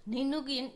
నేను గి-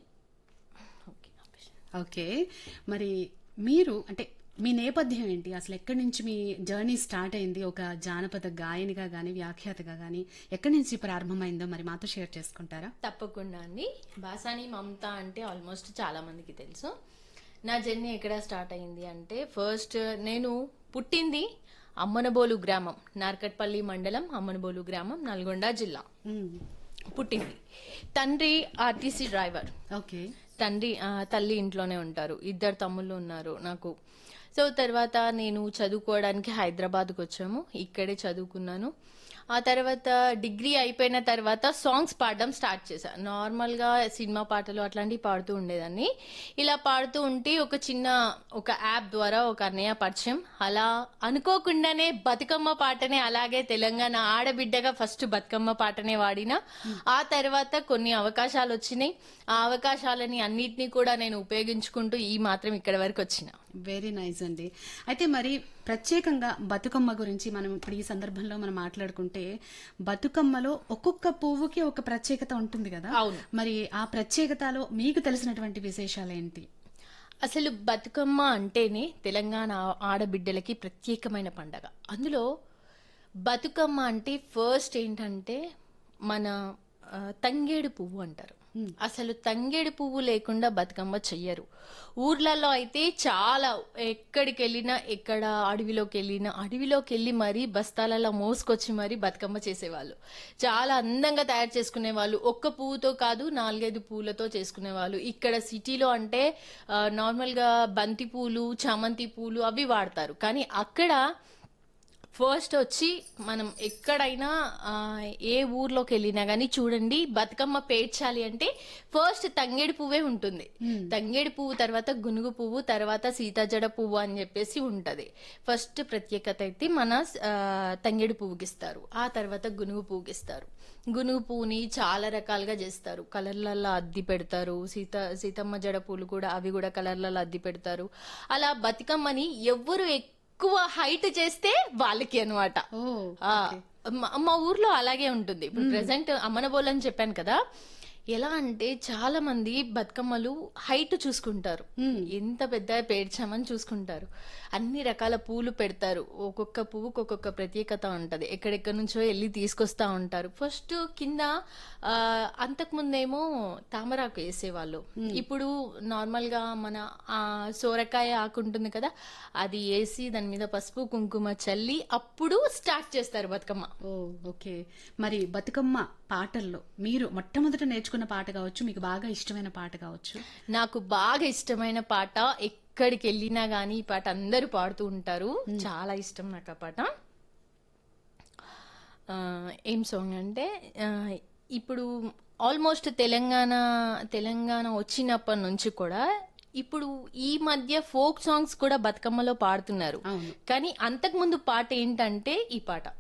ఓకే ఆపేసి. ఓకే మరి మీరు అంటే మీ నేపథ్యం ఏంటి అసలు ఎక్కడి నుంచి మీ జర్నీ స్టార్ట్ అయింది ఒక జానపద గాయనిగా గాని వ్యాఖ్యాతగా గాని ఎక్కడి నుంచి ప్రారంభమైందో మరి మాతో షేర్ చేసుకుంటారా తప్పకుండా అండి బాసాని మమత అంటే ఆల్మోస్ట్ చాలా మందికి తెలుసు నా జర్నీ ఎక్కడ స్టార్ట్ అయింది అంటే ఫస్ట్ నేను పుట్టింది అమ్మనబోలు గ్రామం నార్కట్పల్లి మండలం అమ్మనబోలు గ్రామం నల్గొండ జిల్లా మ్మ్. పుట్టింది తండ్రి ఆర్టీసీ డ్రైవర్ ఓకే తండ్రి ఆ, తల్లి ఇంట్లోనే ఉంటారు ఇద్దరు తమ్ముళ్ళు ఉన్నారు నాకు సో తర్వాత నేను చదువుకోవడానికి హైదరాబాద్కి వచ్చాము ఇక్కడే చదువుకున్నాను ఆ తర్వాత డిగ్రీ అయిపోయిన తర్వాత సాంగ్స్ పాడడం స్టార్ట్ చేశాను నార్మల్గా సినిమా పాటలు అట్లాంటివి పాడుతూ ఉండేదాన్ని ఇలా పాడుతూ ఉంటే ఒక చిన్న ఒక యాప్ ద్వారా ఒక అన్నయ్య పరిచయం అలా అనుకోకుండానే బతుకమ్మ పాటనే అలాగే తెలంగాణ ఆడబిడ్డగా ఫస్ట్ బతుకమ్మ పాటనే వాడిన ఆ తర్వాత కొన్ని అవకాశాలు వచ్చినాయి ఆ అవకాశాలని అన్నిటినీ కూడా నేను ఉపయోగించుకుంటూ ఈ మాత్రం ఇక్కడ వరకు వచ్చిన వెరీ నైస్ అండి అయితే మరి ప్రత్యేకంగా బతుకమ్మ గురించి మనం ఇప్పుడు ఈ సందర్భంలో మనం మాట్లాడుకుంటే బతుకమ్మలో ఒక్కొక్క పువ్వుకి ఒక ప్రత్యేకత ఉంటుంది కదా అవును. మరి ఆ ప్రత్యేకతలో మీకు తెలిసినటువంటి విశేషాలు ఏంటి అసలు బతుకమ్మ అంటేనే తెలంగాణ ఆడబిడ్డలకి ప్రత్యేకమైన పండగ అందులో బతుకమ్మ అంటే ఫస్ట్ ఏంటంటే మన ఆ, తంగేడు పువ్వు అంటారు అసలు తంగేడు పువ్వు లేకుండా బతుకమ్మ చెయ్యరు ఊర్లలో అయితే చాలా ఎక్కడికి వెళ్ళినా ఎక్కడ అడవిలోకి వెళ్ళినా అడవిలోకి వెళ్ళి మరీ బస్తాలలో మోసుకొచ్చి మరీ బతుకమ్మ చేసేవాళ్ళు చాలా అందంగా తయారు చేసుకునే వాళ్ళు ఒక్క పువ్వుతో కాదు నాలుగైదు పూలతో చేసుకునేవాళ్ళు ఇక్కడ సిటీలో అంటే ఆ, నార్మల్గా బంతి పూలు చామంతి పూలు అవి వాడతారు కానీ అక్కడ ఫస్ట్ వచ్చి మనం ఎక్కడైనా ఆ, ఏ ఊర్లోకి వెళ్ళినా గానీ చూడండి బతుకమ్మ పేర్చాలి అంటే ఫస్ట్ తంగేడు పువ్వే ఉంటుంది తంగేడు పువ్వు తర్వాత గునుగు పువ్వు తర్వాత సీతాజడ పువ్వు అని చెప్పేసి ఉంటది ఫస్ట్ ప్రత్యేకత అయితే మన ఆ, తంగేడు పువ్వుకి ఇస్తారు ఆ తర్వాత గునుగు పువ్వుకి ఇస్తారు గునుగు పువ్వుని చాలా రకాలుగా చేస్తారు కలర్లలో అద్ది పెడతారు సీత సీతమ్మ జడ పూలు కూడా అవి కూడా కలర్లలో అద్ది పెడతారు అలా బతుకమ్మని ఎవ్వరు ఎక్కువ హైట్ చేస్తే వాళ్ళకి అనమాట ఓ మా ఊర్లో అలాగే ఉంటుంది ఇప్పుడు ప్రెసెంట్ అమ్మనబోలు అని చెప్పాను కదా ఎలా అంటే చాలా మంది బతుకమ్మలు హైట్ చూసుకుంటారు ఎంత పెద్ద పేర్చామని చూసుకుంటారు అన్ని రకాల పూలు పెడతారు ఒక్కొక్క పువ్వుకి ఒక్కొక్క ప్రత్యేకత ఉంటది ఎక్కడెక్కడి నుంచో వెళ్ళి తీసుకొస్తా ఉంటారు ఫస్ట్ కింద ఆ, అంతకుముందేమో తామరాకు వేసేవాళ్ళు ఇప్పుడు నార్మల్ గా మన ఆ సోరకాయ ఆకు ఉంటుంది కదా అది వేసి దాని మీద పసుపు కుంకుమ చల్లి అప్పుడు స్టార్ట్ చేస్తారు బతుకమ్మ ఓ ఓకే మరి బతుకమ్మ పాటల్లో మీరు మొట్టమొదట నేర్చుకున్న పాట కావచ్చు మీకు బాగా ఇష్టమైన పాట కావచ్చు నాకు బాగా ఇష్టమైన పాట ఎక్కడికి వెళ్ళినా గానీ ఈ పాట అందరూ పాడుతూ ఉంటారు చాలా ఇష్టం నాకు ఆ పాట ఆ, ఏం సాంగ్ అంటే ఆ, ఇప్పుడు ఆల్మోస్ట్ తెలంగాణ తెలంగాణ వచ్చినప్పటి నుంచి కూడా ఇప్పుడు ఈ మధ్య ఫోక్ సాంగ్స్ కూడా బతుకమ్మలో పాడుతున్నారు అవును కానీ అంతకుముందు పాట ఏంటంటే ఈ పాట